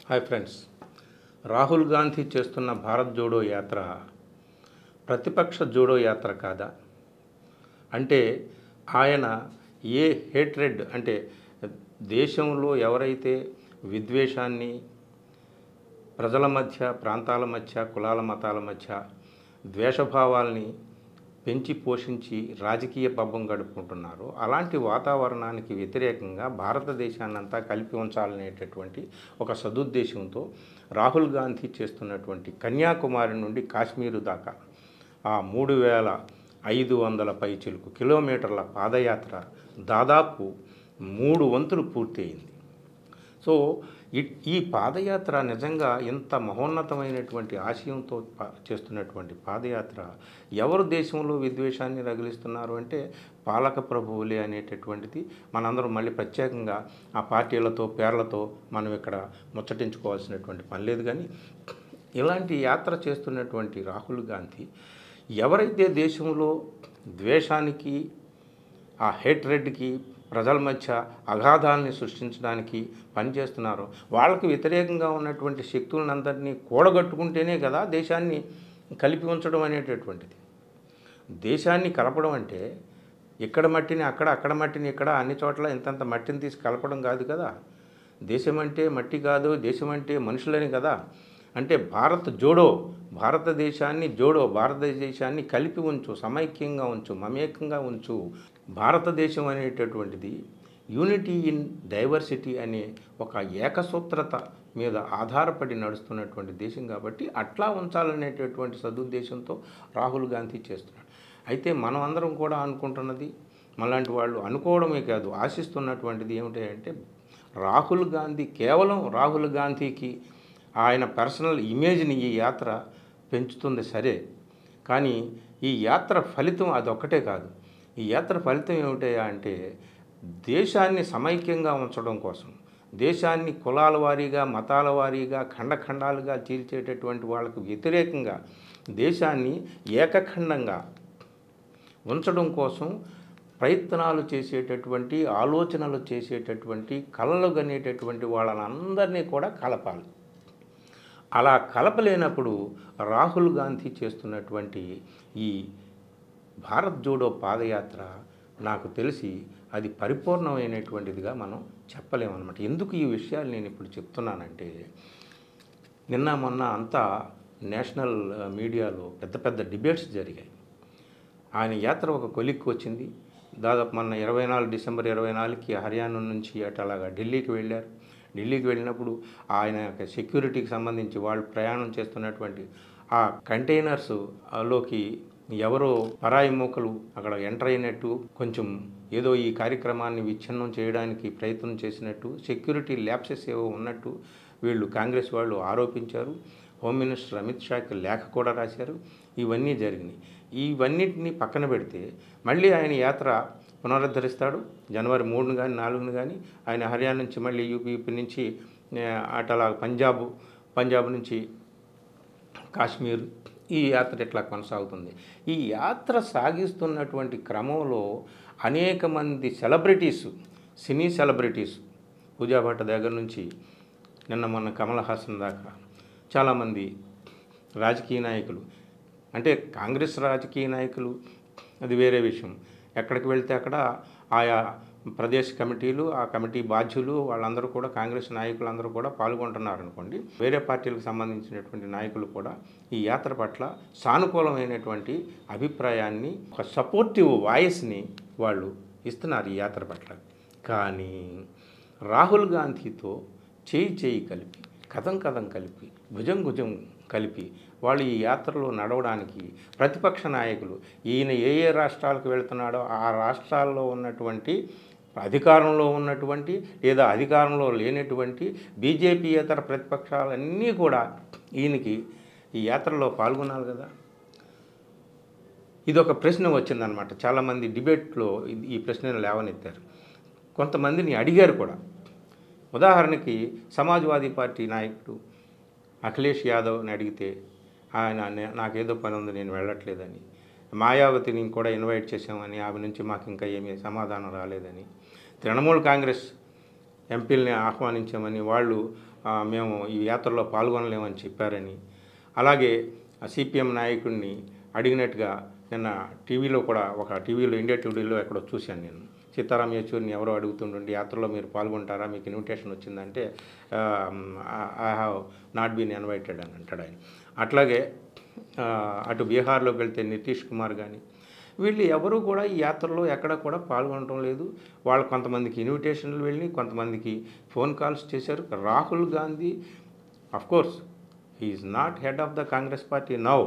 hi friends Rahul Gandhi చేస్తున్న భారత్ జోడో యాత్ర ప్రతిపక్ష జోడో యాత్ర కాదా అంటే ఆయన ఏ హేట్రెడ్ అంటే దేశంలో ఎవరైతే విద్వేషాన్ని ప్రజల మధ్య ప్రాంతాల మధ్య కులాల మతాల మధ్య ద్వేషభావాల్ని పెంచి పోషించి రాజకీయ పబ్బం గడుపుకుంటున్నారో అలాంటి వాతావరణానికి వ్యతిరేకంగా భారతదేశాన్నంతా కలిపి ఉంచాలనేటటువంటి ఒక సదుద్దేశంతో రాహుల్ గాంధీ చేస్తున్నటువంటి కన్యాకుమారి నుండి కాశ్మీరు దాకా ఆ మూడు వేల ఐదు వందల పైచిలుకు కిలోమీటర్ల పాదయాత్ర దాదాపు మూడు వంతులు పూర్తయింది సో ఇ- ఈ పాదయాత్ర నిజంగా ఇంత మహోన్నతమైనటువంటి ఆశయంతో పా- చేస్తున్నటువంటి పాదయాత్ర ఎవరు దేశంలో విద్వేషాన్ని రగిలిస్తున్నారు అంటే పాలక ప్రభువులే అనేటటువంటిది మనందరం మళ్ళీ ప్రత్యేకంగా ఆ పార్టీలతో పేర్లతో మనం ఇక్కడ ముచ్చటించుకోవాల్సినటువంటి పని లేదు కానీ ఇలాంటి యాత్ర చేస్తున్నటువంటి రాహుల్ గాంధీ ఎవరైతే దేశంలో ద్వేషానికి ఆ హేట్రెడ్కి ప్రజల మధ్య అగాధాలని సృష్టించడానికి పనిచేస్తున్నారో వాళ్ళకి వ్యతిరేకంగా ఉన్నటువంటి శక్తులందరినీ కూడగట్టుకుంటేనే కదా దేశాన్ని కలిపి ఉంచడం అనేటటువంటిది దేశాన్ని కలపడం అంటే ఇక్కడ మట్టిని అక్కడ అక్కడ మట్టిని ఇక్కడ అన్ని చోట్ల ఇంతంత మట్టిని తీసి కలపడం కాదు కదా దేశం అంటే మట్టి కాదు దేశం అంటే మనుషులని కదా అంటే భారత్ జోడో భారతదేశాన్ని జోడో భారతదేశాన్ని కలిపి ఉంచు సమైక్యంగా ఉంచు మమేకంగా ఉంచు భారతదేశం అనేటటువంటిది యూనిటీ ఇన్ డైవర్సిటీ అనే ఒక ఏకసూత్రత మీద ఆధారపడి నడుస్తున్నటువంటి దేశం కాబట్టి అట్లా ఉంచాలనేటటువంటి సదుద్దేశంతో రాహుల్ గాంధీ చేస్తున్నాడు అయితే మనం అందరం కూడా అనుకుంటున్నది మనలాంటి వాళ్ళు అనుకోవడమే కాదు ఆశిస్తున్నటువంటిది ఏమిటి అంటే రాహుల్ గాంధీ కేవలం రాహుల్ గాంధీకి ఆయన పర్సనల్ ఇమేజ్ని ఈ యాత్ర పెంచుతుంది సరే కానీ ఈ యాత్ర ఫలితం అదొక్కటే కాదు ఈ యాత్ర ఫలితం ఏమిటయా అంటే దేశాన్ని సమైక్యంగా ఉంచడం కోసం దేశాన్ని కులాల వారీగా మతాల వారీగా ఖండఖండాలుగా చీల్చేటటువంటి వాళ్ళకు వ్యతిరేకంగా దేశాన్ని ఏకఖండంగా ఉంచడం కోసం ప్రయత్నాలు చేసేటటువంటి ఆలోచనలు చేసేటటువంటి కలలు గనేటటువంటి వాళ్ళనందరినీ కూడా కలపాలి అలా కలపలేనప్పుడు రాహుల్ గాంధీ చేస్తున్నటువంటి ఈ భారత్ జోడో పాదయాత్ర నాకు తెలిసి అది పరిపూర్ణమైనటువంటిదిగా మనం చెప్పలేమన్నమాట ఎందుకు ఈ విషయాలు నేను ఇప్పుడు చెప్తున్నానంటే నిన్న మొన్న అంతా నేషనల్ ఆ, మీడియాలో పెద్ద పెద్ద డిబేట్స్ జరిగాయి ఆయన యాత్ర ఒక కొలిక్కి వచ్చింది దాదాపు మొన్న ఇరవై నాలుగు డిసెంబర్ ఇరవై నాలుగుకి హర్యానా నుంచి అటు అలాగా ఢిల్లీకి వెళ్ళారు ఢిల్లీకి వెళ్ళినప్పుడు ఆయన యొక్క సెక్యూరిటీకి సంబంధించి వాళ్ళు ప్రయాణం చేస్తున్నటువంటి ఆ కంటైనర్స్ ఆ, లోకి ఎవరో పరాయి మూకలు అక్కడ ఎంటర్ అయినట్టు కొంచెం ఏదో ఈ కార్యక్రమాన్ని విచ్ఛిన్నం చేయడానికి ప్రయత్నం చేసినట్టు సెక్యూరిటీ ల్యాప్సెస్ ఏవో ఉన్నట్టు వీళ్ళు కాంగ్రెస్ వాళ్ళు ఆరోపించారు హోమ్ మినిస్టర్ అమిత్ షాకి లేఖ కూడా రాశారు ఇవన్నీ జరిగినాయి ఇవన్నిటిని పక్కన పెడితే మళ్ళీ ఆయన యాత్ర పునరుద్ధరిస్తాడు జనవరి మూడును కానీ నాలుగును కానీ ఆయన హర్యానా నుంచి మళ్ళీ యూపీ యూపీ నుంచి ఆ, అటలా పంజాబ్ పంజాబ్ నుంచి కాశ్మీర్ ఈ యాత్ర ఇట్లా కొనసాగుతుంది ఈ యాత్ర సాగిస్తున్నటువంటి క్రమంలో అనేక మంది celebrities cine celebrities Pooja Bhatt దగ్గర నుంచి నిన్న మొన్న కమల్ హాసన్ దాకా చాలామంది రాజకీయ నాయకులు అంటే కాంగ్రెస్ రాజకీయ నాయకులు అది వేరే విషయం ఎక్కడికి వెళ్తే అక్కడ ఆయా ప్రదేశ్ కమిటీలు ఆ కమిటీ బాధ్యులు వాళ్ళందరూ కూడా కాంగ్రెస్ నాయకులందరూ కూడా పాల్గొంటున్నారు అనుకోండి వేరే పార్టీలకు సంబంధించినటువంటి నాయకులు కూడా ఈ యాత్ర పట్ల సానుకూలమైనటువంటి అభిప్రాయాన్ని ఒక సపోర్టివ్ వాయిస్ని వాళ్ళు ఇస్తున్నారు ఈ యాత్ర పట్ల కానీ రాహుల్ గాంధీతో చేయి చేయి కలిపి కథం కథం కలిపి భుజం భుజం కలిపి వాళ్ళు ఈ యాత్రలో నడవడానికి ప్రతిపక్ష నాయకులు ఈయన ఏ ఏ రాష్ట్రాలకు వెళ్తున్నాడో ఆ రాష్ట్రాల్లో ఉన్నటువంటి అధికారంలో ఉన్నటువంటి లేదా అధికారంలో లేనటువంటి బీజేపీయేతర ప్రతిపక్షాలన్నీ కూడా ఈయనకి ఈ యాత్రలో పాల్గొనాలి కదా ఇది ఒక ప్రశ్న వచ్చిందనమాట చాలామంది డిబేట్లో ఇది- ఈ ప్రశ్నను లేవనెత్తారు కొంతమందిని అడిగారు కూడా ఉదాహరణకి సమాజ్వాదీ పార్టీ నాయకుడు అఖిలేష్ యాదవ్ని అడిగితే ఆయన "నే- నాకేదో పని ఉంది నేను వెళ్ళట్లేదని మాయావతిని కూడా ఇన్వైట్ చేసామని ఆమె నుంచి మాకు ఇంకా ఏమీ సమాధానం రాలేదని తృణమూల్ కాంగ్రెస్ ఎంపీలని ఆహ్వానించామని వాళ్ళు ఆ, మేము ఈ యాత్రలో పాల్గొనలేమని చెప్పారని అలాగే సిపిఎం నాయకుడిని అడిగినట్టుగా నిన్న టీవీలో కూడా ఒక టీవీలో ఇండియా టీవీలో ఎక్కడో చూశాను నేను సీతారాం యేచూరిని ఎవరో అడుగుతుండండి యాత్రలో మీరు పాల్గొంటారా మీకు ఇన్విటేషన్ వచ్చిందంటే I have not been invited అని అంటాడు ఆయన అట్లాగే ఆ, అటు బీహార్లోకి వెళ్తే నితీష్ కుమార్ కానీ వీళ్ళు ఎవరు కూడా ఈ యాత్రలో ఎక్కడ కూడా పాల్గొనడం లేదు వాళ్ళు కొంతమందికి ఇన్విటేషన్లు వెళ్ళి కొంతమందికి ఫోన్ కాల్స్ చేశారు Rahul Gandhi of course he's not head of the Congress party now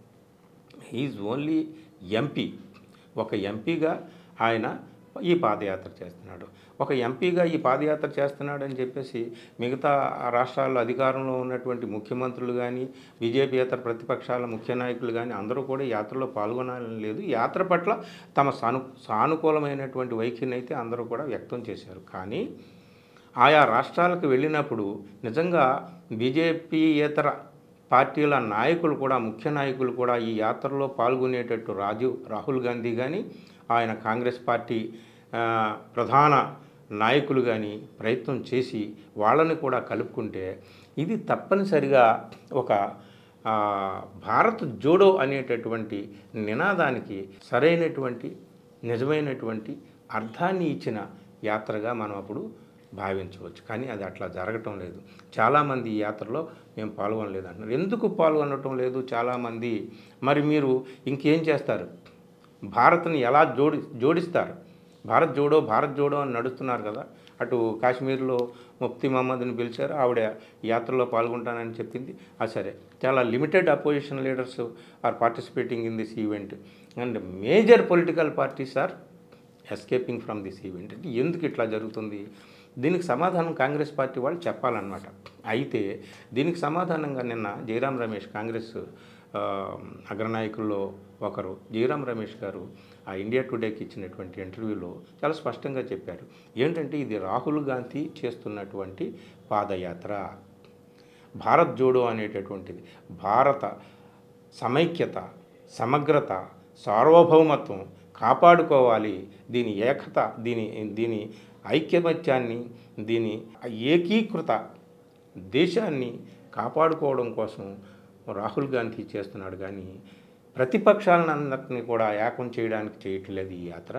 he's only MP ఒక ఎంపీగా ఆయన ఈ పాదయాత్ర చేస్తున్నాడు ఒక ఎంపీగా ఈ పాదయాత్ర చేస్తున్నాడు అని చెప్పేసి మిగతా రాష్ట్రాల్లో అధికారంలో ఉన్నటువంటి ముఖ్యమంత్రులు కానీ బీజేపీయేతర ప్రతిపక్షాల ముఖ్య నాయకులు కానీ అందరూ కూడా ఈ యాత్రలో పాల్గొనాలని లేదు యాత్ర పట్ల తమ సాను సానుకూలమైనటువంటి వైఖరిని అయితే అందరూ కూడా వ్యక్తం చేశారు కానీ ఆయా రాష్ట్రాలకు వెళ్ళినప్పుడు నిజంగా బీజేపీయేతర పార్టీల నాయకులు కూడా ముఖ్య నాయకులు కూడా ఈ యాత్రలో పాల్గొనేటట్టు రాజు రాహుల్ గాంధీ కానీ ఆయన కాంగ్రెస్ పార్టీ ఆ, ప్రధాన నాయకులు కానీ ప్రయత్నం చేసి వాళ్ళని కూడా కలుపుకుంటే ఇది తప్పనిసరిగా ఒక ఆ, భారత్ జోడో అనేటటువంటి నినాదానికి సరైనటువంటి నిజమైనటువంటి అర్థాన్ని ఇచ్చిన యాత్రగా మనం అప్పుడు భావించవచ్చు కానీ అది అట్లా జరగటం లేదు చాలామంది ఈ యాత్రలో మేము పాల్గొనలేదు అంటున్నారు ఎందుకు పాల్గొనటం లేదు చాలామంది మరి మీరు ఇంకేం చేస్తారు భారత్ని ఎలా జోడి జోడిస్తారు భారత్ జోడో భారత్ జోడో అని నడుస్తున్నారు కదా అటు కాశ్మీర్లో ముఫ్తీ మహమ్మద్ని పిలిచారు ఆవిడ ఈ యాత్రలో పాల్గొంటానని చెప్పింది ఆ సరే చాలా limited opposition leaders are participating in this event and major political parties are escaping from this event అంటే ఎందుకు ఇట్లా జరుగుతుంది దీనికి సమాధానం కాంగ్రెస్ పార్టీ వాళ్ళు చెప్పాలన్నమాట అయితే దీనికి సమాధానంగా నిన్న జయరాం రమేష్ కాంగ్రెస్ ఆ, అగ్రనాయకుల్లో ఒకరు జయరాం రమేష్ గారు ఆ ఇండియా టుడేకి ఇచ్చినటువంటి ఇంటర్వ్యూలో చాలా స్పష్టంగా చెప్పారు ఏంటంటే ఇది రాహుల్ గాంధీ చేస్తున్నటువంటి పాదయాత్ర భారత్ జోడో అనేటటువంటిది భారత సమైక్యత సమగ్రత సార్వభౌమత్వం కాపాడుకోవాలి దీని ఏకత దీని దీని ఐక్యమత్యాన్ని దీని ఏకీకృత దేశాన్ని కాపాడుకోవడం కోసం రాహుల్ గాంధీ చేస్తున్నాడు కానీ ప్రతిపక్షాలందరినీ కూడా ఏకం చేయడానికి చేయట్లేదు ఈ యాత్ర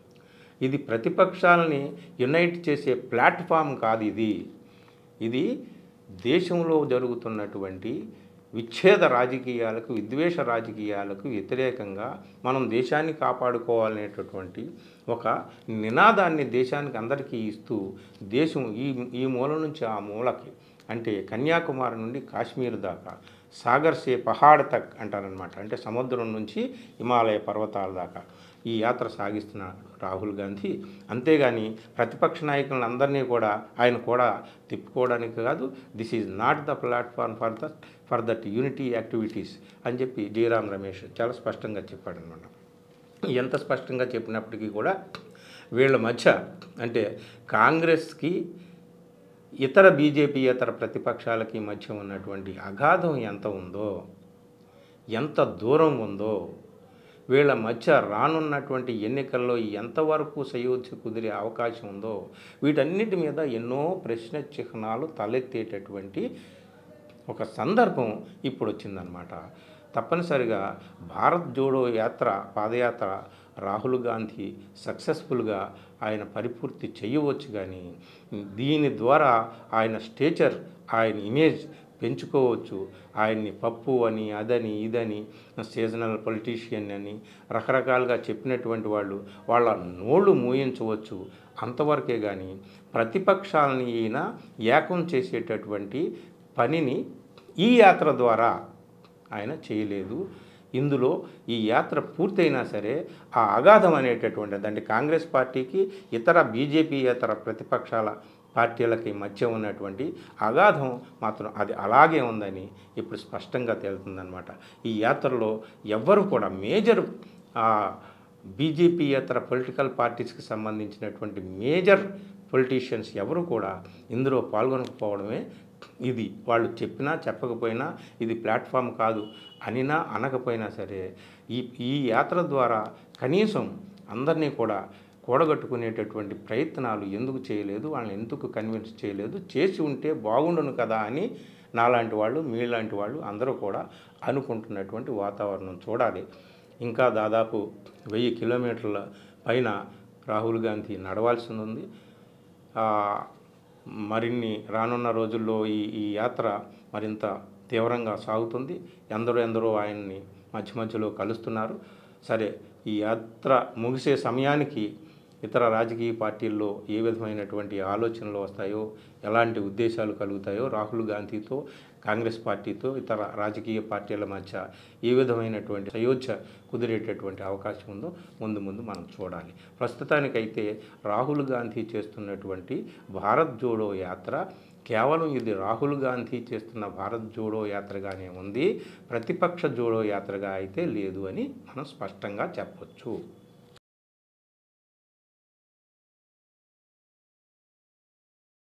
ఇది ప్రతిపక్షాలని యునైట్ చేసే ప్లాట్ఫామ్ కాదు ఇది ఇది దేశంలో జరుగుతున్నటువంటి విచ్ఛేద రాజకీయాలకు విద్వేష రాజకీయాలకు వ్యతిరేకంగా మనం దేశాన్ని కాపాడుకోవాలనేటటువంటి ఒక నినాదాన్ని దేశానికి అందరికీ ఇస్తూ దేశం ఈ ఈ మూల నుంచి ఆ మూలకి అంటే కన్యాకుమారి నుండి కాశ్మీర్ దాకా సాగర్ సే పహాడ్ తక్ అంటారనమాట అంటే సముద్రం నుంచి హిమాలయ పర్వతాల దాకా ఈ యాత్ర సాగిస్తున్నాడు రాహుల్ గాంధీ అంతేగాని ప్రతిపక్ష నాయకులందరినీ కూడా ఆయన కూడా తిప్పుకోవడానికి కాదు this is not the platform for the for that unity activities అని చెప్పి జయరాం రమేష్ చాలా స్పష్టంగా చెప్పాడు అనమాట ఎంత స్పష్టంగా చెప్పినప్పటికీ కూడా వీళ్ళ మధ్య అంటే కాంగ్రెస్కి ఇతర బీజేపీ ఇతర ప్రతిపక్షాలకి మధ్య ఉన్నటువంటి అగాధం ఎంత ఉందో ఎంత దూరం ఉందో వీళ్ళ మధ్య రానున్నటువంటి ఎన్నికల్లో ఎంతవరకు సయోధ్య కుదిరే అవకాశం ఉందో వీటన్నిటి మీద ఎన్నో ప్రశ్న చిహ్నాలు తలెత్తేటటువంటి ఒక సందర్భం ఇప్పుడు వచ్చిందనమాట తప్పనిసరిగా భారత్ జోడో యాత్ర పాదయాత్ర రాహుల్ గాంధీ సక్సెస్ఫుల్గా ఆయన పరిపూర్తి చేయవచ్చు కానీ దీని ద్వారా ఆయన స్టేచర్ ఆయన ఇమేజ్ పెంచుకోవచ్చు ఆయన్ని పప్పు అని అదని ఇదని సీజనల్ పొలిటీషియన్ అని రకరకాలుగా చెప్పినటువంటి వాళ్ళు వాళ్ళ నోళ్ళు మూయించవచ్చు అంతవరకే కానీ ప్రతిపక్షాలని ఈయన ఏకం చేసేటటువంటి పనిని ఈ యాత్ర ద్వారా ఆయన చేయలేదు ఇందులో ఈ యాత్ర పూర్తయినా సరే ఆ అగాధం అనేటటువంటిది అంటే కాంగ్రెస్ పార్టీకి ఇతర బీజేపీ ఇతర ప్రతిపక్షాల పార్టీలకి మధ్య ఉన్నటువంటి అగాధం మాత్రం అది అలాగే ఉందని ఇప్పుడు స్పష్టంగా తేలుతుందనమాట ఈ యాత్రలో ఎవ్వరు కూడా మేజర్ బీజేపీయేతర పొలిటికల్ పార్టీస్కి సంబంధించినటువంటి మేజర్ పొలిటీషియన్స్ ఎవరు కూడా ఇందులో పాల్గొనకపోవడమే ఇది వాళ్ళు చెప్పినా చెప్పకపోయినా ఇది ప్లాట్ఫామ్ కాదు అనినా అనకపోయినా సరే ఈ ఈ యాత్ర ద్వారా కనీసం అందరినీ కూడా కూడగట్టుకునేటటువంటి ప్రయత్నాలు ఎందుకు చేయలేదు వాళ్ళని ఎందుకు కన్విన్స్ చేయలేదు చేసి ఉంటే బాగుండును కదా అని నాలాంటి వాళ్ళు మీలాంటి వాళ్ళు అందరూ కూడా అనుకుంటున్నటువంటి వాతావరణం చూడాలి ఇంకా దాదాపు వెయ్యి కిలోమీటర్ల పైన రాహుల్ గాంధీ నడవాల్సి ఉంది ఆ, మరిన్ని రానున్న రోజుల్లో ఈ ఈ యాత్ర మరింత తీవ్రంగా సాగుతుంది ఎందరో ఎందరో ఆయన్ని మధ్య మధ్యలో కలుస్తున్నారు సరే ఈ యాత్ర ముగిసే సమయానికి ఇతర రాజకీయ పార్టీల్లో ఏ విధమైనటువంటి ఆలోచనలు వస్తాయో ఎలాంటి ఉద్దేశాలు కలుగుతాయో రాహుల్ గాంధీతో కాంగ్రెస్ పార్టీతో ఇతర రాజకీయ పార్టీల మధ్య ఏ విధమైనటువంటి సయోధ్య కుదిరేటటువంటి అవకాశం ఉందో ముందు ముందు మనం చూడాలి ప్రస్తుతానికైతే రాహుల్ గాంధీ చేస్తున్నటువంటి భారత్ జోడో యాత్ర కేవలం ఇది రాహుల్ గాంధీ చేస్తున్న భారత్ జోడో యాత్రగానే ఉంది ప్రతిపక్ష జోడో యాత్రగా అయితే లేదు అని మనం స్పష్టంగా చెప్పొచ్చు